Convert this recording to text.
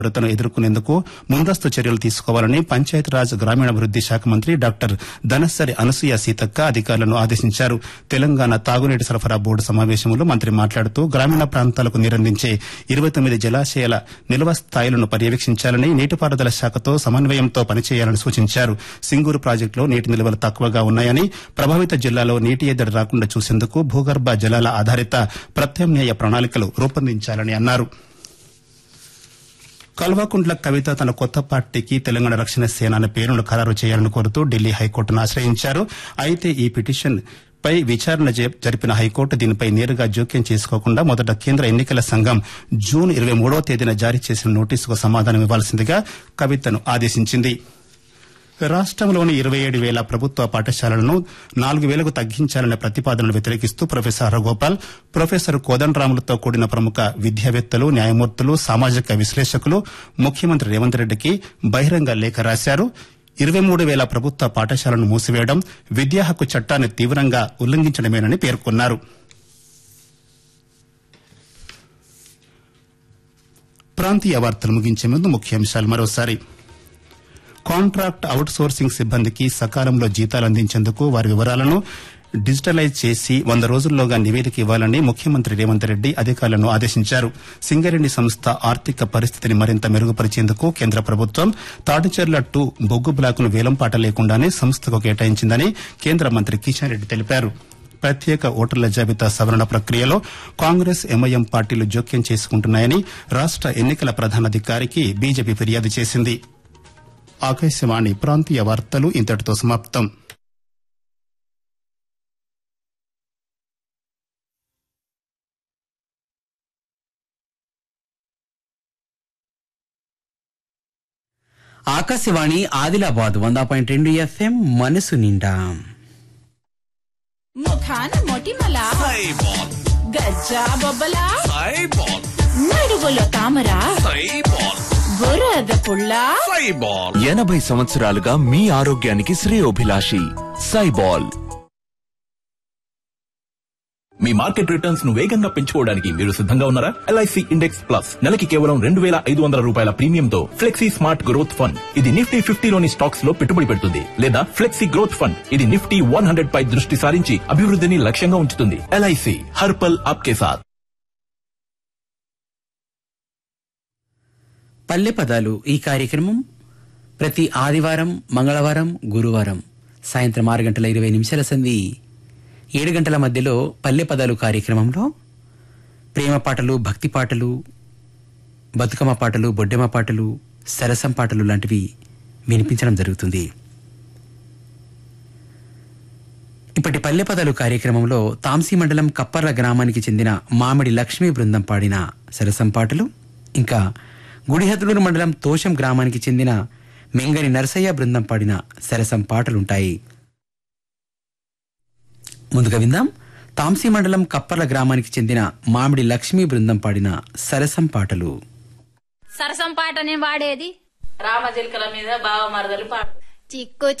కొరతను ఎదుర్కొనేందుకు ముందస్తు చర్యలు తీసుకోవాలని పంచాయతీరాజ్ గ్రామీణాభివృద్ది శాఖ మంత్రి డాక్టర్ ధనస్సరి అనసూయ సీతక్క అధికారులను ఆదేశించారు తెలంగాణ తాగునీటి సరఫరా బోర్డు సమావేశంలో మంత్రి మాట్లాడుతూ గ్రామీణ ప్రాంతాలకు నీరందించే ఇరవై తొమ్మిది జలాశయాల నిల్వ స్థాయిలను పర్యవేక్షించాలని నీటిపారుదల శాఖతో సమన్వయంతో పనిచేయాలని సూచించారు సింగూరు ప్రాజెక్టులో నీటి నిల్వలు తక్కువగా ఉన్నాయని ప్రభావిత జిల్లాలో నీటి ఎద్దడి రాకుండా చూసేందుకు భూగర్భ జలాల ఆధారిత ప్రత్యామ్నాయ ప్రణాళికలు రూపొందించాలని అన్నారు కల్వకుంట్ల కవిత తన కొత్త పార్టీకి తెలంగాణ రక్షణ సేన అనే పేరును ఖరారు చేయాలని కోరుతూ ఢిల్లీ హైకోర్టును ఆశ్రయించారు అయితే ఈ పిటిషన్ పై విచారణ జ- జరిపిన హైకోర్టు దీనిపై నేరుగా జోక్యం చేసుకోకుండా మొదట కేంద్ర ఎన్నికల సంఘం జూన్ ఇరవై మూడవ తేదీన జారీ చేసిన నోటీసుకు సమాధానం ఇవ్వాల్సిందిగా కవితను ఆదేశించింది రాష్టంలోని ఇరవై ఏడు వేల ప్రభుత్వ పాఠశాలలను నాలుగు వేలకు తగ్గించాలనే ప్రతిపాదనను వ్యతిరేకిస్తూ ప్రొఫెసర్ హరగోపాల్ ప్రొఫెసర్ కోదండరాములతో కూడిన ప్రముఖ విద్యావేత్తలు న్యాయమూర్తులు సామాజిక విశ్లేషకులు ముఖ్యమంత్రి రేవంత్ రెడ్డికి బహిరంగ లేఖ రాశారు ఇరవై మూడు వేల ప్రభుత్వ పాఠశాలను మూసివేయడం విద్యా హక్కు చట్టాన్ని తీవ్రంగా ఉల్లంఘించడమేనని పేర్కొన్నారు ప్రాంతీయ వార్తలు ముగించే ముందు ముఖ్యాంశాలు మరోసారి కాంట్రాక్ట్ అవుట్ సోర్సింగ్ సిబ్బందికి సకాలంలో జీతాలు అందించేందుకు వారి వివరాలను డిజిటలైజ్ చేసి వంద రోజుల్లోగా నివేదిక ఇవ్వాలని ముఖ్యమంత్రి రేవంత్ రెడ్డి అధికారులను ఆదేశించారు సింగరేణి సంస్థ ఆర్థిక పరిస్థితిని మరింత మెరుగుపరిచేందుకు కేంద్ర ప్రభుత్వం తాటిచెర్ల టూ బొగ్గు బ్లాకును వేలంపాట లేకుండానే సంస్థకు కేటాయించిందని కేంద్ర మంత్రి కిషన్ రెడ్డి తెలిపారు ప్రత్యేక ఓటర్ల జాబితా సవరణ ప్రక్రియలో కాంగ్రెస్ ఎంఐఎం పార్టీలు జోక్యం చేసుకుంటున్నాయని రాష్ట ఎన్నికల ప్రధానాధికారికి బీజేపీ ఫిర్యాదు చేసింది ఆకాశవాణి ప్రాంతీయ వార్తలు ఇంతటితో సమాప్తం ఆకాశవాణి ఆదిలాబాద్ వంద పాయింట్ రెండు ఎఫ్ఎం మనసు నిండా ముఖాన మొటిమల సైబాల్ గజ్జా బొబ్బల సైబాల్ నడుగులో తామర సైబాల్ బురద పుల్ల సైబాల్ ఎనభై సంవత్సరాలుగా మీ ఆరోగ్యానికి శ్రేయోభిలాషి సైబాల్ మీ మార్కెట్ రిటర్న్స్ ను వేగంగా పెంచుకోవడానికి మీరు సిద్ధంగా ఉన్నారా ఎల్ఐసి ఇండెక్స్ ప్లస్ నెలకి కేవలం రెండు వేల ఐదు వందల రూపాయల ప్రీమియంతో ఫ్లెక్సీ స్మార్ట్ గ్రోత్ ఫండ్ ఇది నిఫ్టీ ఫిఫ్టీలోని స్టాక్స్ లో పెట్టుబడి పెడుతుంది లేదా ఫ్లెక్సీ గ్రోత్ ఫండ్ ఇది నిఫ్టీ వన్ హండ్రెడ్ పై దృష్టి సారించి అభివృద్ధిని లక్ష్యంగా ఉంచుతుంది ఎల్ఐసి హర్పల్ ఆప్కే సాత్ పల్లె పదాలు ఈ కార్యక్రమం ప్రతి ఆదివారం మంగళవారం గురువారం సాయంత్రం ఆరు గంటల ఇరవై నిమిషాల సంధి ఏడు గంటల మధ్యలో పల్లె పదాలు కార్యక్రమంలో ప్రేమ పాటలు భక్తి పాటలు బతుకమ్మ పాటలు బొడ్డెమ్మ పాటలు సరసం పాటలు లాంటివి వినిపించడం జరుగుతుంది ఇప్పటి పల్లె పదాలు కార్యక్రమంలో తాంసీ మండలం కప్పర్ల గ్రామానికి చెందిన మామిడి లక్ష్మీ బృందం పాడిన సరసం పాటలు ఇంకా గుడిహద్దులూరు మండలం తోషం గ్రామానికి చెందిన మెంగని నరసయ్య బృందం పాడిన సరసం పాటలుంటాయి ముందుగా విందాం తాంసీ మండలం కప్పర్ల గ్రామానికి చెందిన మామిడి లక్ష్మీ బృందం పాడిన సరసం పాటలు సరసం పాట నేను వాడేది రామచిలుకల మీద బావ మరదలు పాడు చిక్కు